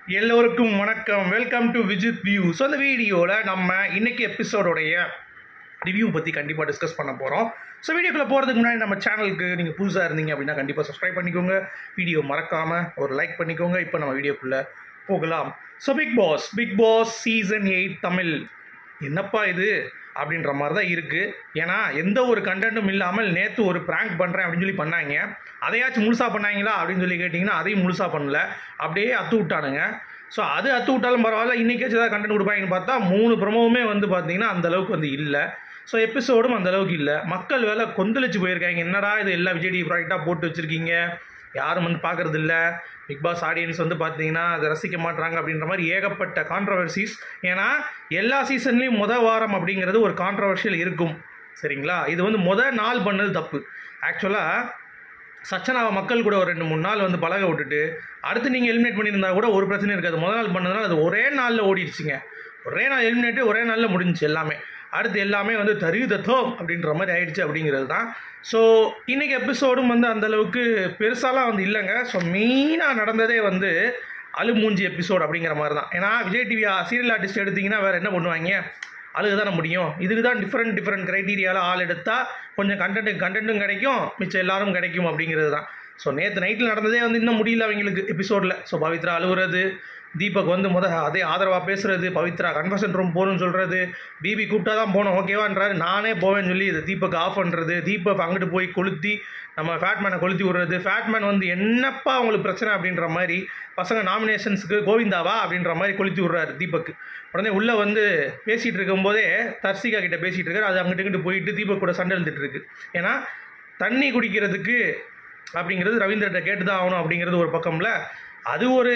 எல்லோருக்கும் வணக்கம் welcome to Vijith view so அந்த வீடியோவில் நம்ம இன்னைக்கு எபிசோடோடைய ரிவ்யூ பற்றி கண்டிப்பாக டிஸ்கஸ் பண்ண போகிறோம் ஸோ வீடியோக்குள்ளே போகிறதுக்கு முன்னாடி நம்ம சேனலுக்கு நீங்கள் புதுசாக இருந்தீங்க அப்படின்னா கண்டிப்பாக சப்ஸ்கிரைப் பண்ணிக்கோங்க வீடியோ மறக்காமல் ஒரு லைக் பண்ணிக்கோங்க இப்போ நம்ம வீடியோக்குள்ளே போகலாம் so Bigg Boss Bigg Boss season eight Tamil என்னப்பா இது அப்படின்ற மாதிரி தான் இருக்குது ஏன்னா எந்த ஒரு கண்டென்ட்டும் இல்லாமல் நேற்று ஒரு ப்ராங்க் பண்ணுறேன் அப்படின்னு சொல்லி பண்ணாங்க அதையாச்சும் முழுசாக பண்ணாங்களா அப்படின்னு சொல்லி கேட்டிங்கன்னா அதையும் முழுசாக பண்ணல அப்படியே அத்து விட்டானுங்க ஸோ அது அத்து விட்டாலும் பரவாயில்ல இன்றைக்காச்சும் ஏதாவது கண்டென்ட் கொடுப்பாங்கன்னு பார்த்தா மூணு ப்ரமோவுமே வந்து பார்த்தீங்கன்னா அந்த அளவுக்கு வந்து இல்லை ஸோ எபிசோடும் அந்த அளவுக்கு இல்லை மக்கள் வேலை கொந்தளிச்சு போயிருக்காங்க என்னடா இது எல்லாம் விஜய் டிவி ப்ராடக்டாக போட்டு வச்சுருக்கீங்க யாரும் வந்து பார்க்கறது இல்ல பிக் பாஸ் ஆடியன்ஸ் வந்து பார்த்தீங்கன்னா அதை ரசிக்க மாட்றாங்க அப்படின்ற மாதிரி ஏகப்பட்ட கான்ட்ரவர்சிஸ் ஏன்னா எல்லா சீசன்லேயும் முத வாரம் அப்படிங்கிறது ஒரு கான்ட்ரவர்ஷியல் இருக்கும் சரிங்களா இது வந்து முத நாள் பண்ணது தப்பு ஆக்சுவலாக சச்சனாவை மக்கள் கூட ஒரு ரெண்டு மூணு நாள் வந்து பழக விட்டுட்டு அடுத்து நீங்கள் எலிமினேட் பண்ணியிருந்தா கூட ஒரு பிரச்சனையும் இருக்காது முதல் நாள் பண்ணதுனால அது ஒரே நாளில் ஓடிடுச்சுங்க ஒரே நாள் எலிமினேட்டு ஒரே நாளில் முடிஞ்சுச்சு எல்லாமே அடுத்து எல்லாமே வந்து தரு தத்தோம் அப்படின்ற மாதிரி ஆயிடுச்சு அப்படிங்கிறது தான் ஸோ இன்றைக்கி எபிசோடும் வந்து அந்தளவுக்கு பெருசாலாம் வந்து இல்லைங்க ஸோ மெயினாக நடந்ததே வந்து அழுமூஞ்சி எபிசோட் அப்படிங்கிற மாதிரி தான் ஏன்னா விஜய் டிவி சீரியல் ஆர்டிஸ்ட் எடுத்திங்கன்னா வேறு என்ன பண்ணுவாங்க அழுகு தானே முடியும் இதுக்கு தான் டிஃப்ரெண்ட் டிஃப்ரெண்ட் க்ரைட்டீரியாவில் ஆள் எடுத்தால் கொஞ்சம் கண்டென்ட் கண்டென்ட்டும் கிடைக்கும் மிச்சம் எல்லாரும் கிடைக்கும் அப்படிங்கிறது தான் ஸோ நேற்று நைட்டில் நடந்ததே வந்து இன்னும் முடியல அவங்களுக்கு எபிசோடில் ஸோ பவித்ரா அழுகுறது தீபக் வந்து முத அதே ஆதரவாக பேசுறது பவித்ரா கன்வர்சன் ரூம் போகணும்னு சொல்கிறது பிபி கூப்பிட்டா தான் போகணும் ஓகேவான்றாரு நானே போவேன்னு சொல்லி இது தீபக் ஆஃப் பண்ணுறது தீபக் அங்கிட்டு போய் கொளுத்தி நம்ம ஃபேட்மேனை கொளுத்தி விடுறது ஃபேட்மேன் வந்து என்னப்பா அவங்களுக்கு பிரச்சனை அப்படின்ற மாதிரி பசங்க நாமினேஷன்ஸுக்கு கோவிந்தாவா அப்படின்ற மாதிரி கொளுத்தி விடுறாரு தீபக் உடனே உள்ளே வந்து பேசிகிட்டு இருக்கும்போதே தர்சிகா கிட்ட பேசிகிட்டு இருக்காரு அது அங்கிட்டு இங்கிட்டு போயிட்டு தீபக் கூட சண்டை எழுதிட்டு இருக்கு ஏன்னா தண்ணி குடிக்கிறதுக்கு அப்படிங்கிறது ரவீந்திரட்ட கேட்டு தான் ஆகணும் அப்படிங்கிறது ஒரு பக்கம்ல அது ஒரு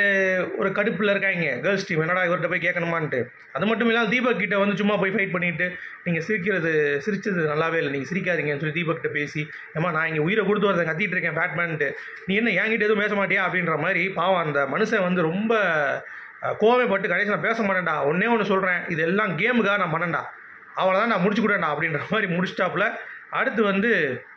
ஒரு கடுப்பில் இருக்காங்க கேர்ள்ஸ் டீம் என்னடா இவர்கிட்ட போய் கேட்கணுமான்ட்டு அது மட்டும் இல்லாமல் தீபக் கிட்ட வந்து சும்மா போய் ஃபைட் பண்ணிட்டு நீங்கள் சிரிக்கிறது சிரிச்சது நல்லாவே இல்லை நீங்கள் சிரிக்காதீங்கன்னு சொல்லி தீபக் கிட்ட பேசி ஏமா நான் இங்கே உயிரை கொடுத்து வரதை கத்திட்டு இருக்கேன் பேட்மேன்ட்டு நீ என்ன என்கிட்ட எதுவும் பேச மாட்டியா அப்படின்ற மாதிரி பாவம் அந்த மனுஷன் வந்து ரொம்ப அஹ், கோவமைப்பட்டு கடைசி நான் பேச மாட்டேன்டா ஒன்றே ஒன்று சொல்கிறேன் இது எல்லாம் கேமுக்காக நான் பண்ணேன்டா அவ்வளோதான் நான் முடிச்சு கொடுறேன்டா அப்படின்ற மாதிரி முடிச்சிட்டாப்புல அடுத்து வந்து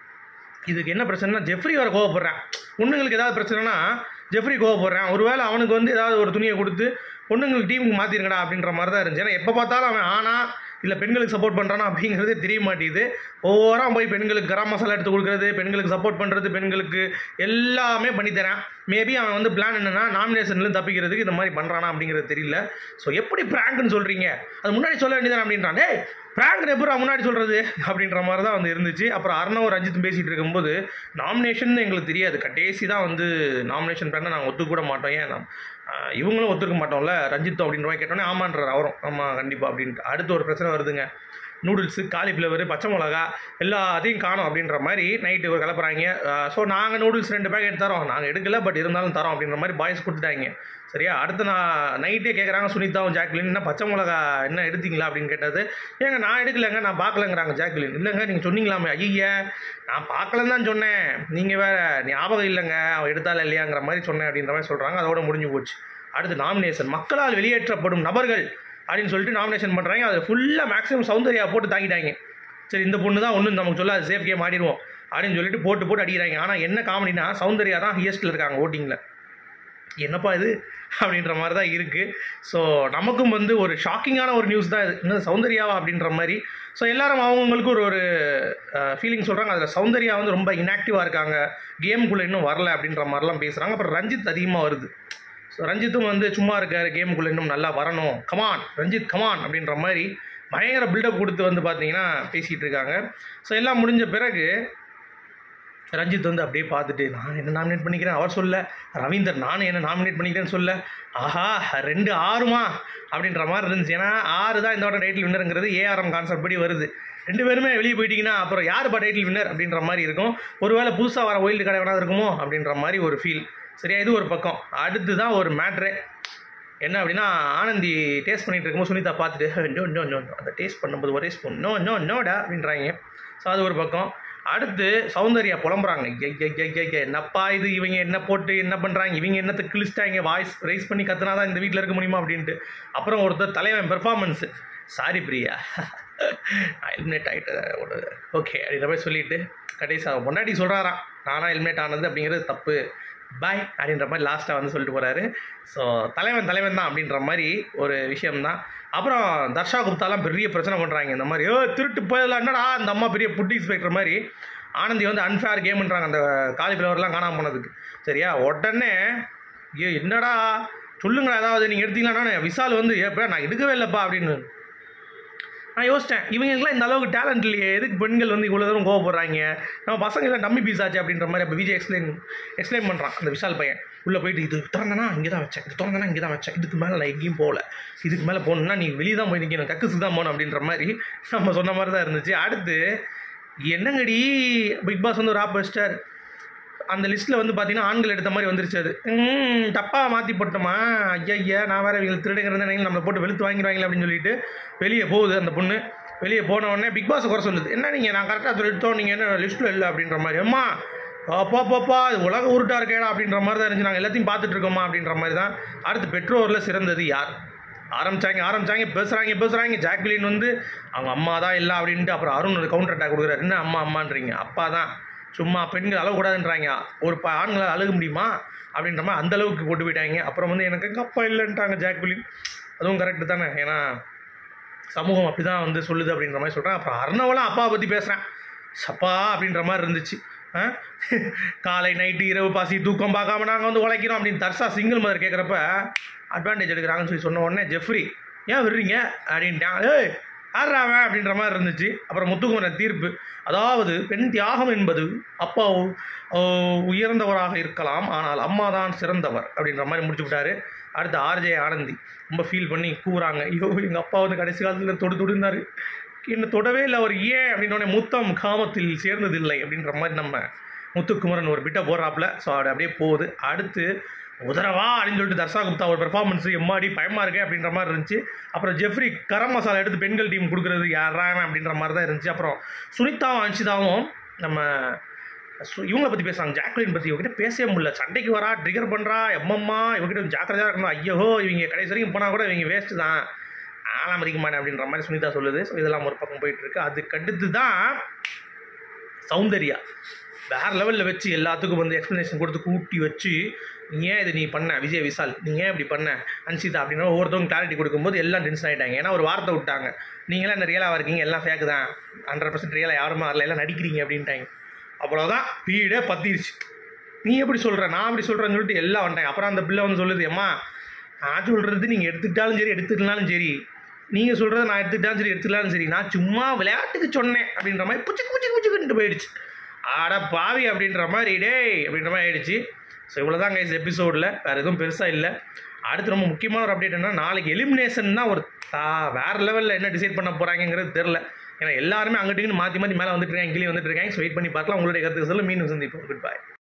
இதுக்கு என்ன பிரச்சனைனா ஜெஃப்ரி வர கோவப்படுறேன் பொண்ணுங்களுக்கு ஏதாவது பிரச்சனைனா ஜெஃப்ரி கோவப்படுறேன் ஒருவேளை அவனுக்கு வந்து ஏதாவது ஒரு துணியை கொடுத்து பொண்ணுங்களுக்கு டீமுக்கு மாற்றிருங்கடா அப்படின்ற மாதிரி தான் இருந்துச்சு ஏன்னா எப்போ பார்த்தாலும் அவன் ஆனா இல்லை பெண்களுக்கு சப்போர்ட் பண்ணுறானா அப்படிங்கிறதே தெரிய மாட்டேங்குது ஒவ்வொரு போய் பெண்களுக்கு கரம் மசாலா எடுத்து கொடுக்குறது பெண்களுக்கு சப்போர்ட் பண்ணுறது பெண்களுக்கு எல்லாமே பண்ணித்தரேன் மேபி அவன் வந்து பிளான் என்னன்னா நாமினேஷன்லேருந்து தப்பிக்கிறதுக்கு இந்த மாதிரி பண்ணுறானா அப்படிங்கிறது தெரியல ஸோ எப்படி ப்ராங்க்னு சொல்கிறீங்க அது முன்னாடி சொல்ல வேண்டியதானே அப்படின்றான் டேய் ப்ராங்க் எப்படி முன்னாடி சொல்கிறது அப்படின்ற மாதிரி தான் வந்து இருந்துச்சு அப்புறம் அர்ணவ் ரஞ்சித் பேசிகிட்டு இருக்கும்போது நாமினேஷன் எங்களுக்கு தெரியாது கடைசி தான் வந்து நாமினேஷன் பண்ண நாங்கள் ஒத்துக்க கூட மாட்டோம் ஏன் நாம் ஆஹ் இவங்களும் ஒத்துக்க மாட்டோம்ல ரஞ்சித் அப்படின்ற மாதிரி கேட்டோன்னே ஆமான்றார் அவரும் ஆமாம் கண்டிப்பாக அப்படின்ட்டு அடுத்து ஒரு பிரச்சனை வருதுங்க நூடுல்ஸு காலிஃப்ளவர் பச்சை மிளகா எல்லாத்தையும் காணும் அப்படின்ற மாதிரி நைட்டு ஒரு கிளப்புறாங்க ஸோ நாங்கள் நூடுல்ஸ் ரெண்டு பேக்கெட் தரோம் நாங்கள் எடுக்கல பட் இருந்தாலும் தரோம் அப்படின்ற மாதிரி பாய்ஸ் கொடுத்துட்டாங்க சரியா அடுத்து நான் நைட்டே கேட்குறாங்க சுனிதாவும் ஜாக்லின் என்ன பச்சை மிளகா என்ன எடுத்தீங்களா அப்படின்னு கேட்டது ஏங்க நான் எடுக்கலைங்க நான் பார்க்கலங்கிறாங்க ஜாக்லின் இல்லைங்க நீங்கள் சொன்னீங்களாமே ஐய நான் பார்க்கலன்னு தான் சொன்னேன் நீங்கள் வேற ஞாபகம் இல்லைங்க அவன் எடுத்தால இல்லையாங்கிற மாதிரி சொன்னேன் அப்படின்ற மாதிரி சொல்கிறாங்க அதோட முடிஞ்சு போச்சு அடுத்து நாமினேஷன் மக்களால் வெளியேற்றப்படும் நபர்கள் அப்படின்னு சொல்லிட்டு நாமினேஷன் பண்ணுறாங்க அது ஃபுல்லாக மேக்ஸிமம் சௌந்தர்யா போட்டு தாக்கிட்டாங்க சரி இந்த பொண்ணு தான் ஒன்றும் நமக்கு சொல்ல அது சேஃப் கேம் ஆடிடுவோம் அப்படின்னு சொல்லிட்டு போட்டு போட்டு அடிக்கிறாங்க ஆனால் என்ன காமெடினா சௌந்தர்யா தான் ஹியஸ்ட்டில் இருக்காங்க ஓட்டிங்கில் என்னப்பா இது அப்படின்ற மாதிரி தான் இருக்குது ஸோ நமக்கும் வந்து ஒரு ஷாக்கிங்கான ஒரு நியூஸ் தான் இது இன்னும் சௌந்தர்யாவா அப்படின்ற மாதிரி ஸோ எல்லாரும் அவங்கவுங்களுக்கு ஒரு ஒரு ஃபீலிங் சொல்கிறாங்க அதில் சௌந்தர்யா வந்து ரொம்ப இன்ஆக்டிவாக இருக்காங்க கேமுக்குள்ளே இன்னும் வரல அப்படின்ற மாதிரிலாம் பேசுகிறாங்க அப்புறம் ரஞ்சித் அதிகமாக வருது ஸோ ரஞ்சித்தும் வந்து சும்மா இருக்கார் கேமுக்குள்ளே இன்னும் நல்லா வரணும் கமான் ரஞ்சித் கமான் அப்படின்ற மாதிரி பயங்கர பில்டப் கொடுத்து வந்து பார்த்தீங்கன்னா பேசிகிட்டு இருக்காங்க ஸோ எல்லாம் முடிஞ்ச பிறகு ரஞ்சித் வந்து அப்படியே பார்த்துட்டு நான் என்ன நாமினேட் பண்ணிக்கிறேன் அவர் சொல்ல ரவீந்தர் நானும் என்ன நாமினேட் பண்ணிக்கிறேன்னு சொல்ல ஆஹா ரெண்டு ஆறுமா அப்படின்ற மாதிரி இருந்துச்சு ஏன்னா ஆறு தான் இந்த வாட்டம் டைட்டில் வின்னருங்கிறது ஏஆர்எம் கான்செப்ட் படி வருது ரெண்டு பேருமே வெளியே போயிட்டீங்கன்னா அப்புறம் யாருப்பா டைட்டில் வின்னர் அப்படின்ற மாதிரி இருக்கும் ஒருவேளை புதுசாக வர ஒயில்டு கடை வேணா இருக்குமோ அப்படின்ற மாதிரி ஒரு ஃபீல் சரியா இது ஒரு பக்கம் அடுத்து தான் ஒரு மேட்ரு என்ன அப்படின்னா ஆனந்தி டேஸ்ட் பண்ணிட்டு இருக்கும்போது சுனிதா பார்த்துட்டு நோ நோ நோ அந்த டேஸ்ட் பண்ணும்போது ஒரே ஸ்பூன் நோ நோ நோடா அப்படின்றாங்க ஸோ அது ஒரு பக்கம் அடுத்து சௌந்தர்யா புலம்புறாங்க ஐய, ஐய, ஐய, ஐய, ஐய, என்னப்பா இது இவங்க என்ன போட்டு என்ன பண்ணுறாங்க இவங்க என்னத்தை கிழிச்சிட்டாங்க வாய்ஸ் ரைஸ் பண்ணி கத்துனா தான் இந்த வீட்டில் இருக்க முடியுமா அப்படின்ட்டு அப்புறம் ஒருத்தர் தலைவன் பெர்ஃபார்மன்ஸு சாரி பிரியா நான் எலிமினேட் ஆகிட்டேன் ஓகே அப்படின்ற மாதிரி சொல்லிட்டு கடைசி அவன் முன்னாடி சொல்கிறாராம் நானாக எலிமினேட் ஆனது அப்படிங்கிறது தப்பு பாய் அப்படின்ற மாதிரி லாஸ்ட்டாக வந்து சொல்லிட்டு போகிறாரு ஸோ தலைவன் தலைவன் தான் அப்படின்ற மாதிரி ஒரு விஷயம்தான் அப்புறம் தர்ஷா குப்தாலாம் பெரிய பிரச்சனை பண்ணுறாங்க இந்த மாதிரி ஓ திருட்டு போயிடலாம் என்னடா அந்த அம்மா பெரிய புட்டி இன்ஸ்பெக்டர் மாதிரி ஆனந்தி வந்து அன்ஃபேர் கேம்ன்றாங்க அந்த காலிஃப்ளவர்லாம் காணாமல் போனதுக்கு சரியா உடனே ஏ என்னடா சொல்லுங்களா ஏதாவது நீங்கள் எடுத்தீங்களா விசால் வந்து ஏப்பா நான் எடுக்கவே இல்லைப்பா அப்படின்னு நான் யோசித்தேன் இவங்களுக்குலாம் இந்த அளவுக்கு டேலண்ட் இல்லையே எதுக்கு பெண்கள் வந்து இவ்வளோ தூரம் கோவப்படுறாங்க நம்ம பசங்க எல்லாம் டம்மி பீஸ் ஆச்சு அப்படின்ற மாதிரி அப்போ விஜய் எக்ஸ்பிளைன் எக்ஸ்பிளைன் பண்ணுறான் அந்த விஷால் பையன் உள்ளே போயிட்டு இது திறந்தனா இங்கே தான் வச்சேன் இது திறந்தனா இங்கே தான் வச்சேன் இதுக்கு மேலே நான் எங்கேயும் போகல இதுக்கு மேலே போகணுன்னா நீ வெளியே தான் போய் நிற்கணும் கக்குசுக்கு தான் போகணும் அப்படின்ற மாதிரி நம்ம சொன்ன மாதிரி தான் இருந்துச்சு அடுத்து என்னங்கடி பிக் பாஸ் வந்து ஒரு ஆப் வச்சிட்டார் அந்த லிஸ்ட்டில் வந்து பார்த்தீங்கன்னா ஆண்கள் எடுத்த மாதிரி வந்துருச்சு அது ம் தப்பாக மாற்றி போட்டோமா ஐயா ஐயா நான் வேறு இவங்க திருடுங்கிறது நினைங்க நம்மளை போட்டு வெளுத்து வாங்கிடுவாங்களே அப்படின்னு சொல்லிட்டு வெளியே போகுது அந்த பொண்ணு வெளியே போன உடனே பிக் பாஸ் குறை சொல்லுது என்ன நீங்கள் நான் கரெக்டாக சொல்லிட்டோம் நீங்கள் என்ன லிஸ்ட்டில் இல்லை அப்படின்ற மாதிரி அம்மா அப்பா பாப்பா இது உலக உருட்டா இருக்கேடா அப்படின்ற மாதிரி தான் இருந்துச்சு நாங்கள் எல்லாத்தையும் பார்த்துட்டு இருக்கோமா அப்படின்ற மாதிரி தான் அடுத்து பெற்றோரில் சிறந்தது யார் ஆரம்பிச்சாங்க ஆரம்பிச்சாங்க பேசுகிறாங்க பேசுகிறாங்க ஜாக்லின் வந்து அவங்க அம்மா தான் இல்லை அப்படின்ட்டு அப்புறம் அருண் ஒரு கவுண்டர் அட்டாக் கொடுக்குறாரு என்ன அம்மா அம்மான்றீங்க அப்பா தான் சும்மா பெண்கள் அழக்கூடாதுன்றாங்க ஒரு ப ஆண்களால் அழுக முடியுமா அப்படின்ற மாதிரி அந்த அளவுக்கு கொண்டு போயிட்டாங்க அப்புறம் வந்து எனக்கு எங்கள் அப்பா இல்லைன்ட்டாங்க ஜாக்லின் அதுவும் கரெக்டு தானே ஏன்னா சமூகம் அப்படி தான் வந்து சொல்லுது அப்படின்ற மாதிரி சொல்கிறேன் அப்புறம் அர்ணவெல்லாம் அப்பாவை பற்றி பேசுகிறேன் சப்பா அப்படின்ற மாதிரி இருந்துச்சு ஆ? காலை நைட்டு இரவு பாசி தூக்கம் பார்க்காம நாங்கள் வந்து உழைக்கிறோம் அப்படின்னு தர்சா சிங்கிள் மதர் கேட்குறப்ப அட்வான்டேஜ் எடுக்கிறாங்கன்னு சொல்லி சொன்ன உடனே ஜெஃப்ரி ஏன் விடுறீங்க அப்படின்ட்டான் ஏய் யாரா அவன் அப்படின்ற மாதிரி இருந்துச்சு அப்புறம் முத்துக்குமரன் தீர்ப்பு அதாவது பெண் தியாகம் என்பது அப்பா உ- உ- உயர்ந்தவராக இருக்கலாம் ஆனால் அம்மா தான் சிறந்தவர் அப்படின்ற மாதிரி முடிச்சு விட்டாரு அடுத்து ஆர்ஜே ஆனந்தி ரொம்ப ஃபீல் பண்ணி கூறாங்க ஐயோ எங்கள் அப்பா வந்து கடைசி காலத்தில் தொடு தொடுனாரு என்ன தொடவே இல்லை அவர் ஏன் அப்படின்னோடனே முத்தம் காமத்தில் சேர்ந்ததில்லை அப்படின்ற மாதிரி நம்ம முத்துக்குமரன் ஒரு பிட்டை போடுறாப்புல ஸோ அது அப்படியே போகுது அடுத்து உதரவா அப்படின்னு சொல்லிட்டு தர்ஷா குப்தா ஒரு பெர்ஃபார்மன்ஸ் எம்மாடி பயமாக இருக்கு அப்படின்ற மாதிரி இருந்துச்சு அப்புறம் ஜெஃப்ரி கரம் மசாலா எடுத்து பெண்கள் டீம் கொடுக்குறது யாரா இவன் அப்படின்ற மாதிரி தான் இருந்துச்சு அப்புறம் சுனிதாவும் அன்ஷிதாவும் நம்ம சு- இவங்கள பற்றி பேசுகிறாங்க ஜாக்லின் பற்றி இவங்ககிட்ட பேசவே முடியல சண்டைக்கு வரா ட்ரிகர் பண்ணுறா எம்மம்மா இவங்ககிட்ட ஜாக்கிரதையாக இருக்கணும் ஐயோ இவங்க கடைசி வரைக்கும் போனால் கூட இவங்க வேஸ்ட்டு தான் ஆளாம் மதிக்க மாட்டேன் அப்படின்ற மாதிரி சுனிதா சொல்லுது ஸோ இதெல்லாம் ஒரு பக்கம் போயிட்டு இருக்கு அதுக்கு அடுத்து தான் சௌந்தர்யா வேற லெவலில் வச்சு எல்லாத்துக்கும் வந்து எக்ஸ்ப்ளனேஷன் கொடுத்து கூட்டி வச்சு நீ ஏன் இது நீ பண்ண விஜய் விஷால் நீ ஏன் இப்படி பண்ண அன்சிதா அப்படின்னா ஒவ்வொருத்தவங்க கிளாரிட்டி கொடுக்கும்போது எல்லாம் டென்ஷன் ஆகிட்டாங்க ஏன்னா ஒரு வார்த்தை விட்டாங்க நீங்களாம் என்ன ரியலாக இருக்கீங்க எல்லாம் ஃபேக்கு தான் ஹண்ட்ரட் பர்சன்ட் ரியலாக யாருமே வரல எல்லாம் நடிக்கிறீங்க அப்படின்ட்டாங்க அவ்வளோதான் வீடே பத்திருச்சு நீ எப்படி சொல்கிற நான் அப்படி சொல்கிறேன்னு சொல்லிட்டு எல்லாம் வந்துட்டாங்க அப்புறம் அந்த பிள்ளை வந்து சொல்லுது அம்மா நான் சொல்கிறது நீங்கள் எடுத்துக்கிட்டாலும் சரி எடுத்துக்கலாலும் சரி நீங்கள் சொல்கிறத நான் எடுத்துக்கிட்டாலும் சரி எடுத்துக்கலாலும் சரி நான் சும்மா விளையாட்டுக்கு சொன்னேன் அப்படின்ற மாதிரி புச்சுக்கு புச்சுக்கு புச்சுக்குன்ட்டு போயிடுச்சு ஆட பாவி அப்படின்ற மாதிரி டேய் அப்படின்ற மாதிரி ஆயிடுச்சு ஸோ இவ்வளோ தான் கைஸ் எபிசோடில் வேறு எதுவும் பெருசாக இல்லை அடுத்து ரொம்ப முக்கியமான ஒரு அப்டேட் என்ன நாளைக்கு எலிமினேஷன் தான் ஒரு தா வேறு லெவலில் என்ன டிசைட் பண்ண போகிறாங்கிறது தெரில ஏன்னா எல்லாருமே அங்கிட்டு மாற்றி மாற்றி மேலே வந்துட்டு இருக்காங்க கீழே வந்துட்டு இருக்காங்க ஸோ வெயிட் பண்ணி பார்க்கலாம் உங்களுடைய கருத்து சொல்ல மீண்டும் சந்திப்போம் குட் பை